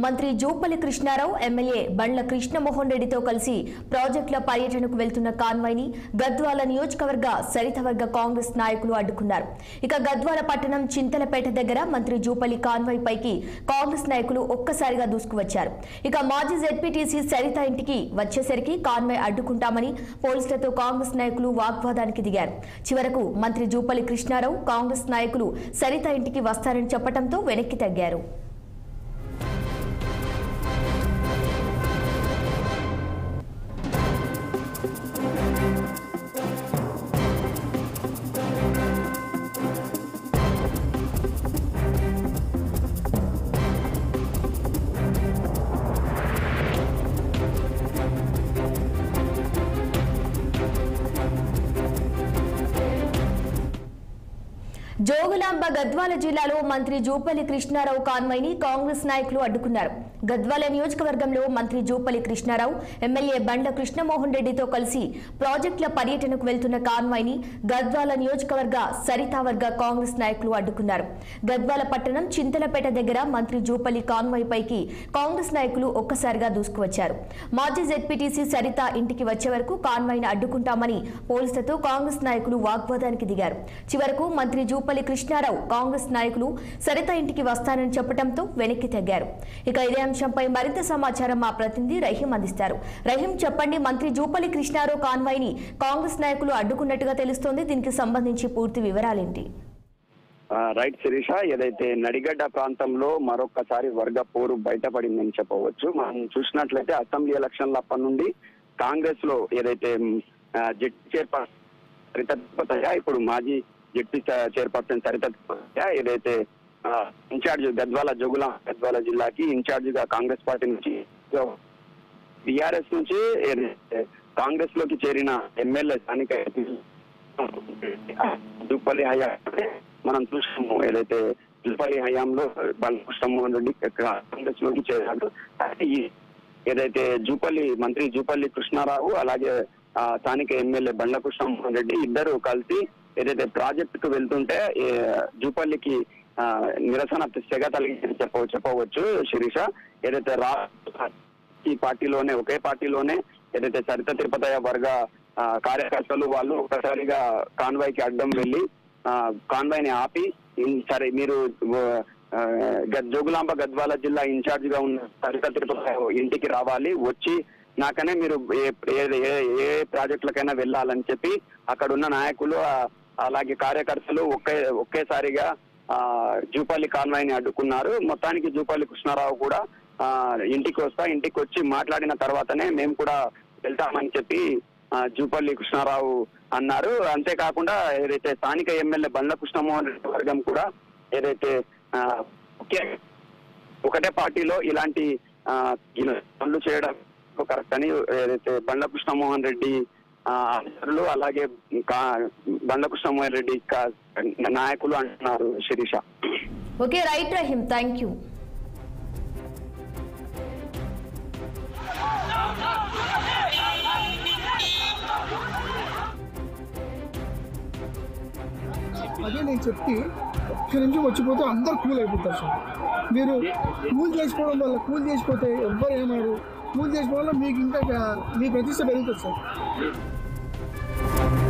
మంత్రి జూపల్లి కృష్ణారావు ఎమ్మెల్యే బండ్ల కృష్ణమోహన్ రెడ్డితో కలిసి ప్రాజెక్టుల పర్యటనకు వెళ్తున్న కాన్వాయ్ని గద్వాల నియోజకవర్గ సరితవర్గ కాంగ్రెస్ నాయకులు అడ్డుకున్నారు ఇక గద్వాల పట్టణం చింతలపేట దగ్గర మంత్రి జూపల్లి కాన్వాయ్ పైకి కాంగ్రెస్ నాయకులు ఒక్కసారిగా దూసుకువచ్చారు ఇక మాజీ జెడ్పీటీసీ సరిత ఇంటికి వచ్చేసరికి కాన్వాయ్ అడ్డుకుంటామని పోలీసులతో కాంగ్రెస్ నాయకులు వాగ్వాదానికి దిగారు చివరకు మంత్రి జూపల్లి కృష్ణారావు కాంగ్రెస్ నాయకులు సరిత ఇంటికి వస్తారని చెప్పడంతో వెనక్కి తగ్గారు జోగులాంబ గద్వాల జిల్లాలో మంత్రి జూపల్లి కృష్ణారావు కాన్వాయ్ని కాంగ్రెస్ నాయకులు అడ్డుకున్నారు గద్వాల నియోజకవర్గంలో మంత్రి జూపల్లి కృష్ణారావు ఎమ్మెల్యే బండ్ల కృష్ణమోహన్ రెడ్డితో కలిసి ప్రాజెక్టుల పర్యటనకు వెళ్తున్న కాన్వాయ్ని గద్వాల నియోజకవర్గ సరితావర్గ కాంగ్రెస్ నాయకులు అడ్డుకున్నారు గద్వాల పట్టణం చింతలపేట దగ్గర మంత్రి జూపల్లి కాన్వాయ్ పైకి కాంగ్రెస్ నాయకులు ఒక్కసారిగా దూసుకువచ్చారు మాజీ జెడ్పీటీసీ సరిత ఇంటికి వచ్చే వరకు కాన్వాయ్ని అడ్డుకుంటామని పోలీసులతో కాంగ్రెస్ నాయకులు వాగ్వాదానికి దిగారు చివరకు మంత్రి జూపల్లి కృష్ణారావు కాంగ్రెస్ నాయకులు సరిత ఇంటికి వస్తానని చెప్పడంతో వెనక్కి తగ్గారు ఇక ఇదే అంశంపై మరింత సమాచారం మా ప్రతినిధి రహీం అందిస్తారు రహీం చెప్పండి మంత్రి జూపల్లి కృష్ణారావు కాన్వాయ్ని కాంగ్రెస్ నాయకులు అడ్డుకున్నట్టుగా తెలుస్తోంది దీనికి సంబంధించి పూర్తి వివరాలేంటి ఆ, రైట్ శిరీష ఏదైతే నడిగడ్డ ప్రాంతంలో మరొకసారి వర్గ పోరు బయటపడిందని చెప్పవచ్చు మనం చూసినట్లయితే అసెంబ్లీ ఎలక్షన్ల అప్పటి నుండి కాంగ్రెస్ లో ఏదైతే మ్, ఆ, జడ్పీ చైర్పర్సన్ సరిత తిరుపతయ్య ఇప్పుడు మాజీ జడ్పీ చ- చైర్పర్సన్ సరిత తిరుపతయ్య ఏదైతే ఆ, ఇన్ఛార్జ్ గద్వాల జోగుల గద్వాల జిల్లాకి ఇన్ఛార్జ్ గా కాంగ్రెస్ పార్టీ నుంచి టిఆర్ఎస్ నుంచి ఏదైతే కాంగ్రెస్ లోకి చేరిన ఎమ్మెల్యే స్థానిక దుప్పల్లి హయా మనం చూసాము ఏదైతే దుప్పల్లి హయాంలో బాలకృష్ణమోహన్ రెడ్డి కాంగ్రెస్ లోకి చేరాడు అయితే ఈ ఏదైతే జూపల్లి మంత్రి జూపల్లి కృష్ణారావు అలాగే ఆ, స్థానిక ఎమ్మెల్యే బండ్ల కృష్ణమోహన్ రెడ్డి ఇద్దరు కలిసి ఏదైతే ప్రాజెక్టుకు వెళ్తుంటే ఏ, జూపల్లికి ఆ, నిరసన సెగ తలిగి చెప్ప చెప్పవచ్చు శిరీష ఏదైతే రా ఈ పార్టీలోనే ఒకే పార్టీలోనే ఏదైతే సరిత తిరుపతయ్య వర్గ ఆ, కార్యకర్తలు వాళ్ళు ఒక్కసారిగా కాన్వాయ్ కి అడ్డం వెళ్ళి ఆ, కాన్వాయ్ ని ఆపి ఇన్- సరే మీరు ఆ, గద్- జోగులాంబ గద్వాల జిల్లా ఇన్ఛార్జ్ గా ఉన్న సరిత తిరుపతయ్య ఇంటికి రావాలి వచ్చి నాకనే మీరు ఏ ఏ- ఏ- ఏ ప్రాజెక్టులకైనా వెళ్ళాలని చెప్పి అక్కడ ఉన్న నాయకులు ఆ, అలాగే కార్యకర్తలు ఒకే ఒకేసారిగా ఆ, జూపల్లి కాన్వాయ్ ని అడ్డుకున్నారు మొత్తానికి జూపల్లి కృష్ణారావు కూడా ఆ, ఇంటికి వస్తా ఇంటికి వచ్చి మాట్లాడిన తర్వాతనే మేము కూడా వెళ్తామని చెప్పి ఆ, జూపల్లి కృష్ణారావు అన్నారు అంతేకాకుండా ఏదైతే స్థానిక ఎమ్మెల్యే బండ్ల కృష్ణమోహన్ రెడ్డి వర్గం కూడా ఏదైతే ఆ, ఒకే ఒకటే పార్టీలో ఇలాంటి ఆ, ఇలా పనులు చేయడం కరెక్ట్ అని ఏదైతే బండ్ల కృష్ణమోహన్ రెడ్డి ఆ, అనుచరులు అలాగే కా- బండ్ల కృష్ణమోహన్ రెడ్డి కా- నాయకులు అంటున్నారు Sirisha okay right Rahim thank you అదే నేను చెప్తే ఒక్క నిమిషం వచ్చిపోతే అందరు కూల్ అయిపోతారు సార్ మీరు కూల్ చేసుకోవడం వల్ల కూల్ చేసిపోతే ఎవ్వరు ఏమన్నారు కూల్ చేసుకోవడం వల్ల మీకు ఇంకా మీ ప్రతిష్ట పెరుగుతుంది సార్